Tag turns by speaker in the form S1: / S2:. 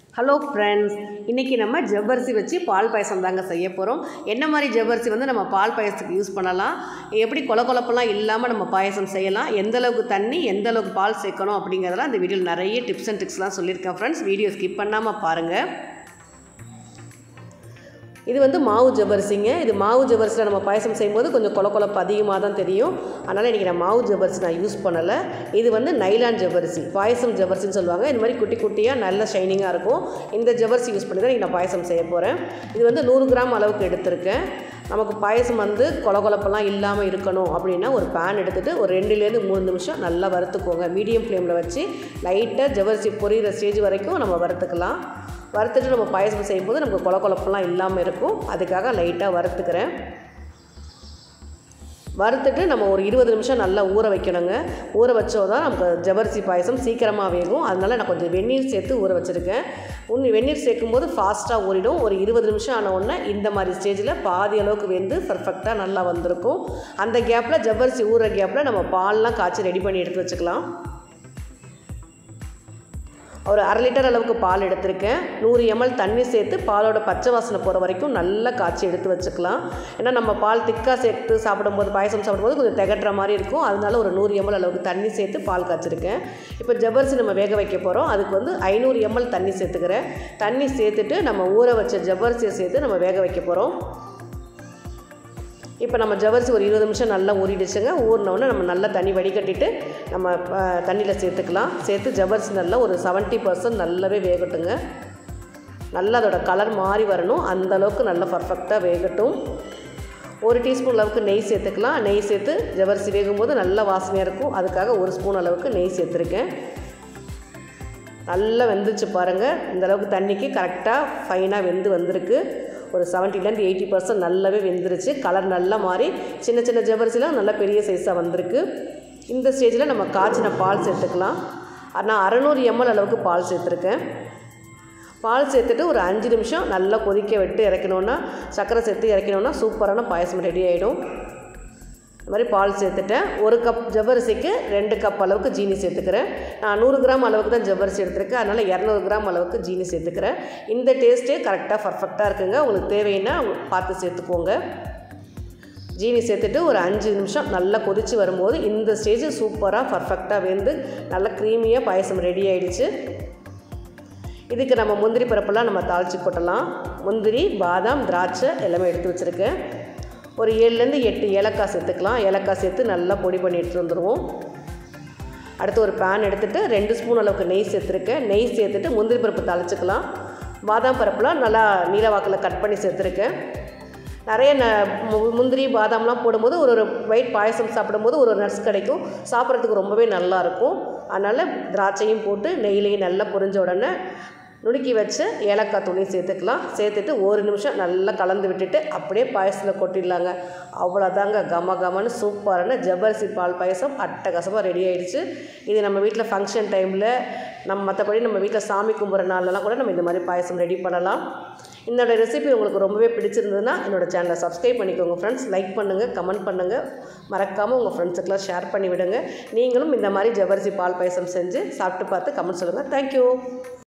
S1: hello friends இன்றைக்கி நம்ம ஜவ்வரிசி வச்சு பால் பாயசம் தாங்க செய்ய போகிறோம் என்ன மாதிரி ஜவ்வரிசி வந்து நம்ம பால் பாயசத்துக்கு யூஸ் பண்ணலாம் எப்படி கொல கொலப்பெல்லாம் இல்லாமல் நம்ம பாயசம் செய்யலாம் எந்த அளவுக்கு தண்ணி எந்த அளவுக்கு பால் சேர்க்கணும் அப்படிங்கிறதெல்லாம் இந்த வீடியோவில் நிறைய டிப்ஸ் அண்ட் ட்ரிக்ஸ்லாம் சொல்லியிருக்கேன் ஃப்ரெண்ட்ஸ் வீடியோ ஸ்கிப் பண்ணாமல் பாருங்கள் இது வந்து மாவு ஜவ்வரிசிங்க இது மாவு ஜவ்வரிசியில் நம்ம பாயசம் செய்யும்போது கொஞ்சம் கொல கொலப்பு அதிகமாக தான் தெரியும் அதனால் இன்றைக்கி நான் மாவு ஜவ்வரிசி நான் யூஸ் பண்ணலை இது வந்து நைலான் ஜவ்வரிசி பாயசம் ஜவ்வரிசின்னு சொல்லுவாங்க இது மாதிரி குட்டி குட்டியாக நல்ல ஷைனிங்காக இருக்கும் இந்த ஜவ்வரிசி யூஸ் பண்ணி தான் இன்றைக்கி நான் பாயசம் செய்ய போகிறேன் இது வந்து நூறு கிராம் அளவுக்கு எடுத்திருக்கேன் நமக்கு பாயசம் வந்து கொல கொலப்பெல்லாம் இல்லாமல் இருக்கணும் அப்படின்னா ஒரு பேன் எடுத்துகிட்டு ஒரு ரெண்டுலேருந்து மூணு நிமிஷம் நல்லா வறுத்துக்கோங்க மீடியம் ஃப்ளேமில் வச்சு லைட்டாக ஜவ்வரிசி பொரியிற ஸ்டேஜ் வரைக்கும் நம்ம வறுத்துக்கலாம் வறுத்துட்டு நம்ம பாயசம் செய்யும்போது நமக்கு கொல கொலப்பெல்லாம் இல்லாமல் இருக்கும் அதுக்காக லைட்டாக வறுத்துக்கிறேன் வறுத்துட்டு நம்ம ஒரு இருபது நிமிஷம் நல்லா ஊற வைக்கணுங்க ஊற வச்சோ தான் நமக்கு ஜவ்வரிசி பாயசம் சீக்கிரமாக வேகும் அதனால் நான் கொஞ்சம் வெந்நீர் சேர்த்து ஊற வச்சுருக்கேன் உன் வெந்நீர் சேர்க்கும்போது ஃபாஸ்ட்டாக ஊறிடும் ஒரு இருபது நிமிஷம் ஆன உடனே இந்த மாதிரி ஸ்டேஜில் பாதி அளவுக்கு வெந்து பர்ஃபெக்டாக நல்லா வந்திருக்கும் அந்த கேப்பில் ஜவ்வரிசி ஊறுற கேப்பில் நம்ம பால்லாம் காய்ச்சி ரெடி பண்ணி எடுத்து வச்சுக்கலாம் ஒரு அரை லிட்டர் அளவுக்கு பால் எடுத்திருக்கேன் நூறு எம்எல் தண்ணி சேர்த்து பாலோட பச்சை வாசனை போகிற வரைக்கும் நல்லா காய்ச்சி எடுத்து வச்சுக்கலாம் ஏன்னா நம்ம பால் திக்காக சேர்த்து சாப்பிடும்போது பாயசம் சாப்பிடும்போது கொஞ்சம் திகட்டுற மாதிரி இருக்கும் அதனால ஒரு நூறு எம்எல் அளவுக்கு தண்ணி சேர்த்து பால் காய்ச்சிருக்கேன் இப்போ ஜவ்வரிசி நம்ம வேக வைக்க போகிறோம் அதுக்கு வந்து ஐநூறு எம்எல் தண்ணி சேர்த்துக்கிறேன் தண்ணி சேர்த்துட்டு நம்ம ஊற வச்ச ஜவ்வரிசியை சேர்த்து நம்ம வேக வைக்க போகிறோம் இப்போ நம்ம ஜவ்வரிசி ஒரு இருபது நிமிஷம் நல்லா ஊறிடுச்சுங்க ஊறினோடனே நம்ம நல்லா தண்ணி வடிகட்டிட்டு நம்ம தண்ணியில் சேர்த்துக்கலாம் சேர்த்து ஜவ்வரிசி நல்லா ஒரு செவன்ட்டி பர்சன்ட் நல்லாவே வேகட்டுங்க நல்லா அதோட கலர் மாறி வரணும் அந்த அளவுக்கு நல்லா பர்ஃபெக்டாக வேகட்டும் ஒரு டீஸ்பூன் அளவுக்கு நெய் சேர்த்துக்கலாம் நெய் சேர்த்து ஜவ்வரிசி வேகும்போது நல்லா வாசனையாக இருக்கும் அதுக்காக ஒரு ஸ்பூன் அளவுக்கு நெய் சேர்த்துருக்கேன் நல்லா வெந்துச்சு பாருங்கள் இந்த அளவுக்கு தண்ணிக்கு கரெக்டாக ஃபைனாக வெந்து வந்திருக்கு ஒரு செவன்ட்டிலேருந்து எயிட்டி பர்சன்ட் நல்லாவே வெந்துருச்சு கலர் நல்லா மாறி சின்ன சின்ன ஜவ்வரிசிலாம் நல்லா பெரிய சைஸாக வந்திருக்கு இந்த ஸ்டேஜில் நம்ம காய்ச்சின பால் சேர்த்துக்கலாம் நான் அறநூறு எம்எல் அளவுக்கு பால் சேர்த்துருக்கேன் பால் சேர்த்துட்டு ஒரு அஞ்சு நிமிஷம் நல்லா கொதிக்க விட்டு இறக்கணுன்னா சர்க்கரை சேர்த்து இறக்கணுன்னா சூப்பரான பாயசம் ரெடி ஆகிடும் இந்த மாதிரி பால் சேர்த்துட்டேன் ஒரு கப் ஜவ்வரிசிக்கு ரெண்டு கப் அளவுக்கு ஜீனி சேர்த்துக்கிறேன் நான் நூறு கிராம் அளவுக்கு தான் ஜவ்வரிசி எடுத்திருக்கேன் அதனால் இரநூறு கிராம் அளவுக்கு ஜீனி சேர்த்துக்கிறேன் இந்த டேஸ்ட்டே கரெக்டாக பர்ஃபெக்டாக இருக்குங்க உங்களுக்கு தேவைன்னா பார்த்து சேர்த்துக்கோங்க ஜீனி சேர்த்துட்டு ஒரு அஞ்சு நிமிஷம் நல்லா கொதித்து வரும்போது இந்த ஸ்டேஜ் சூப்பராக பர்ஃபெக்டாக வெந்து நல்லா க்ரீமியாக பாயசம் ரெடி ஆகிடுச்சு இதுக்கு நம்ம முந்திரி பருப்பெல்லாம் நம்ம தாளித்து போட்டலாம் முந்திரி பாதாம் திராட்சை எல்லாமே எடுத்து வச்சுருக்கேன் ஒரு ஏழுலேருந்து எட்டு ஏலக்காய் சேர்த்துக்கலாம் ஏலக்காய் சேர்த்து நல்லா பொடி பண்ணி எடுத்துகிட்டு வந்துடுவோம் அடுத்து ஒரு பேன் எடுத்துகிட்டு ரெண்டு ஸ்பூன் அளவுக்கு நெய் சேர்த்துருக்கேன் நெய் சேர்த்துட்டு முந்திரி பருப்பு தாளிச்சிக்கலாம் பாதாம் பருப்புலாம் நல்லா நீலவாக்கில் கட் பண்ணி சேர்த்துருக்கேன் நிறைய ந முந்திரி பாதாம்லாம் போடும்போது ஒரு ஒரு ஒயிட் பாயசம் சாப்பிடும்போது ஒரு ஒரு நட்ஸ் கிடைக்கும் சாப்பிட்றதுக்கு ரொம்பவே நல்லாயிருக்கும் அதனால் திராட்சையும் போட்டு நெய்லையும் நல்லா பொரிஞ்ச உடனே நுணுக்கி வச்சு ஏலக்காய் துணி சேர்த்துக்கலாம் சேர்த்துட்டு ஒரு நிமிஷம் நல்லா கலந்து விட்டுட்டு அப்படியே பாயசத்தில் கொட்டிடலாங்க அவ்வளோதாங்க கம கமன்னு சூப்பரான ஜவ்வரிசி பால் பாயசம் அட்டகாசமாக ரெடி ஆகிடுச்சு இது நம்ம வீட்டில் ஃபங்க்ஷன் டைமில் நம்ம மற்றபடி நம்ம வீட்டில் சாமி கும்பிட்ற நாள்லாம் கூட நம்ம இந்த மாதிரி பாயசம் ரெடி பண்ணலாம் என்னோடய ரெசிபி உங்களுக்கு ரொம்பவே பிடிச்சிருந்ததுன்னா என்னோடய சேனலை சப்ஸ்கிரைப் பண்ணிக்கோங்க ஃப்ரெண்ட்ஸ் லைக் பண்ணுங்கள் கமெண்ட் பண்ணுங்கள் மறக்காமல் உங்கள் ஃப்ரெண்ட்ஸுக்கெலாம் ஷேர் பண்ணி விடுங்க நீங்களும் இந்த மாதிரி ஜவ்வரிசி பால் பாயசம் செஞ்சு சாப்பிட்டு பார்த்து கமெண்ட் சொல்லுங்கள் தேங்க்யூ